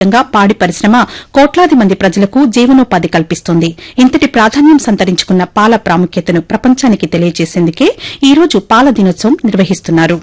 విధంగా పాడి పరిశ్రమ కోట్లాది మంది ప్రజలకు జీవనోపాధి కల్పిస్తోంది ఇంతటి ప్రాధాన్యం సంతరించుకున్న పాల ప్రాముఖ్యతను ప్రపంచానికి తెలియజేసేందుకే ఈ రోజు పాల దినోత్సవం నిర్వహిస్తున్నారు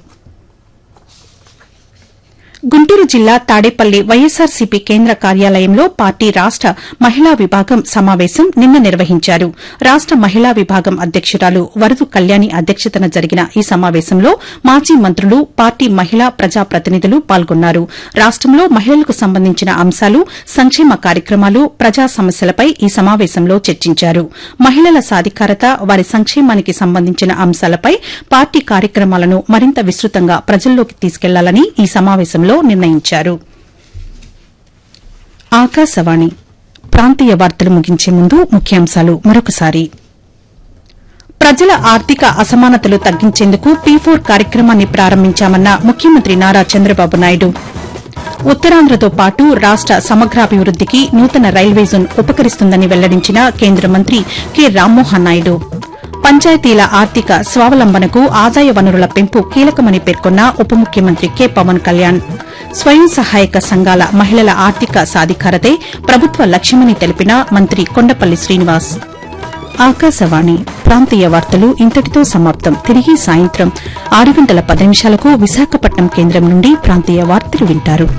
గుంటూరు జిల్లా తాడేపల్లి వైఎస్సార్సీపీ కేంద్ర కార్యాలయంలో పార్టీ రాష్ట మహిళా విభాగం సమావేశం నిన్న నిర్వహించారు రాష్ట మహిళా విభాగం అధ్యకురాలు వరదు కళ్యాణి అధ్యక్షతన జరిగిన ఈ సమావేశంలో మాజీ మంత్రులు పార్టీ మహిళా ప్రజాప్రతినిధులు పాల్గొన్నారు రాష్టంలో మహిళలకు సంబంధించిన అంశాలు సంక్షేమ కార్యక్రమాలు ప్రజా సమస్యలపై ఈ సమావేశంలో చర్చించారు మహిళల సాధికారత వారి సంక్షేమానికి సంబంధించిన అంశాలపై పార్టీ కార్యక్రమాలను మరింత విస్తృతంగా ప్రజల్లోకి తీసుకెళ్లాలని ఈ సమావేశంలో నిర్ణయించారు ఆకాశవాణి ప్రాంతీయ వార్తలు ముగించే ముందు ముఖ్యాంశాలు మరొకసారి ప్రజల ఆర్థిక అసమానతలు తగ్గించేందుకు పీ ఫోర్ కార్యక్రమాన్ని ప్రారంభించామన్న ముఖ్యమంత్రి నారా చంద్రబాబు నాయుడు ఉత్తరాంధ్రతో పాటు రాష్ట సమగ్రాభివృద్దికి నూతన రైల్వే జోన్ ఉపకరిస్తుందని వెల్లడించిన కేంద్ర మంత్రి కె రామ్మోహన్ నాయుడు పంచాయతీల ఆర్థిక స్వావలంబనకు ఆదాయ వనరుల పెంపు కీలకమని పేర్కొన్న ఉప ముఖ్యమంత్రి కె పవన్ కళ్యాణ్ స్వయం సహాయక సంఘాల మహిళల ఆర్థిక సాధికారతే ప్రభుత్వ లక్ష్యమని తెలిపిన మంత్రి కొండపల్లి శ్రీనివాస్ ఆకాశవాణి ప్రాంతీయ వార్తలు ఇంతటితో సమాప్తం తిరిగి సాయంత్రం ఆరు గంటల పది నిమిషాలకు విశాఖపట్నం కేంద్రం నుండి ప్రాంతీయ వార్తలు వింటారు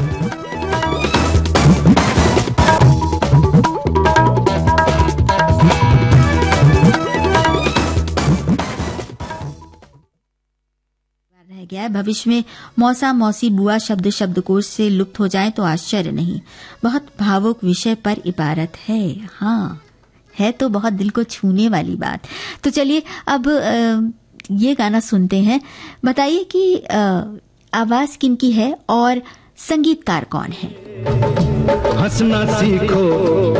रह गया है भविष्य में मौसा मौसी बुआ शब्द शब्दकोश से लुप्त हो जाए तो आश्चर्य नहीं बहुत भावुक विषय पर इबारत है हाँ है तो बहुत दिल को छूने वाली बात तो चलिए अब अ, ये गाना सुनते हैं बताइए कि अ, आवाज किनकी है और संगीतकार कौन है हंसना सीखो